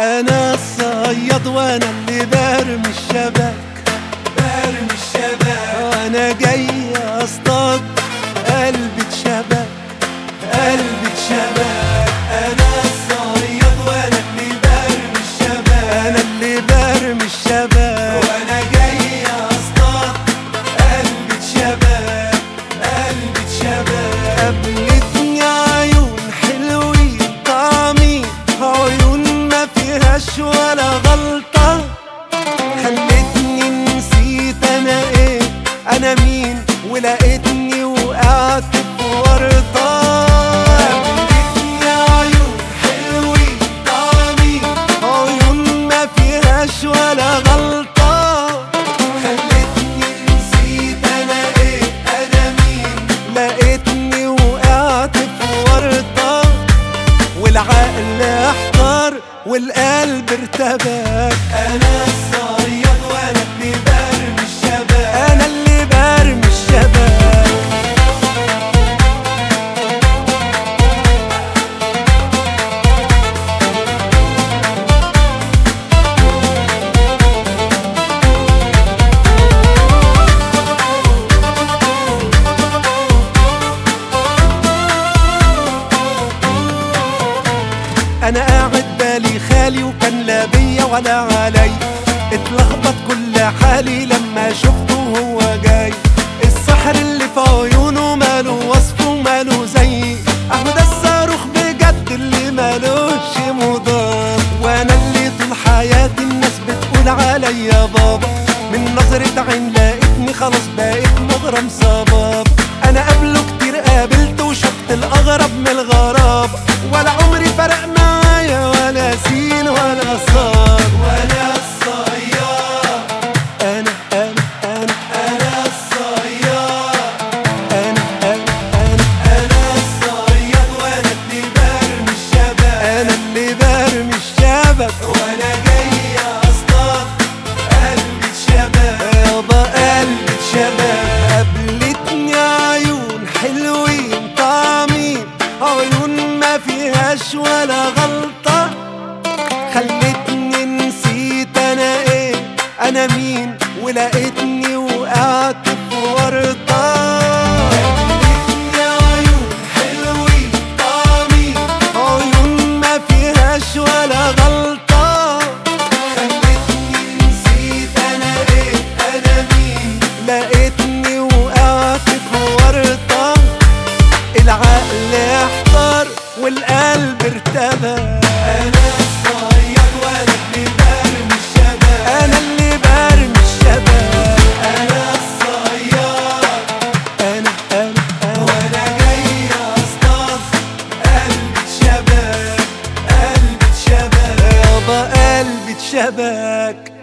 انا الصياد وانا اللي برمي الشبك برمي الشبك وانا جاي اصطاد قلبي اتشبك قلبي اتشبك انا الصياد وانا اللي برمي الشبك انا اللي برمي الشبك وانا جاي اصطاد قلبي اتشبك قلبي اتشبك قابلتني عيون حلوين طعمين عيون ما فيهاش ولا غلطة خلتني نسيت انا ايه انا مين ولقيتني وقعت في ورطة قابلتني عيون حلوين طعمين عيون ما فيهاش ولا غلطة خلتني نسيت انا ايه انا مين لقيتني وقعت في ورطة والعقل احتار والقلب ارتبك انا الصياد وانا اللي برمي الشبك انا اللي برمي الشبك انا قاعد بالي خالي وكان لا بيا ولا علي اتلخبط كل حالي لما شفته وهو جاي السحر اللي في عيونه ماله وصفه ماله زيي اهو ده الصاروخ بجد اللي مالوش مضاد وانا اللي طول حياتي الناس بتقول عليا بابا من نظرة عين لقيتني خلاص بقيت مغرم صباب انا قبله كتير قابلته وشفت الاغرب من الغراب ولا عمري فرق معايا ولا سين ولا صاد ولا الصياد انا انا انا انا الصياد انا انا انا انا الصياد وانا اللي برمي الشبك انا اللي برمي الشبك وانا جاي اصطاد قلبي اتشبك يابا قلبي اتشبك قابلتني عيون حلوين طعمين عيون ما فيهاش ولا غلطة خلتني نسيت انا ايه انا مين ولقيتني وقعت في ورطة قابلتني عيون حلوين طعمين عيون ما فيهاش ولا غلطة خلتني نسيت انا ايه انا مين لقيتني وقعت في ورطة العقل احتار والقلب ارتبك انا الصياد وانا اللي برمي الشبك انا اللي برمي الشبك انا الصياد انا انا انا وانا جاي اصطاد قلبي اتشبك قلبي اتشبك يابا قلبي اتشبك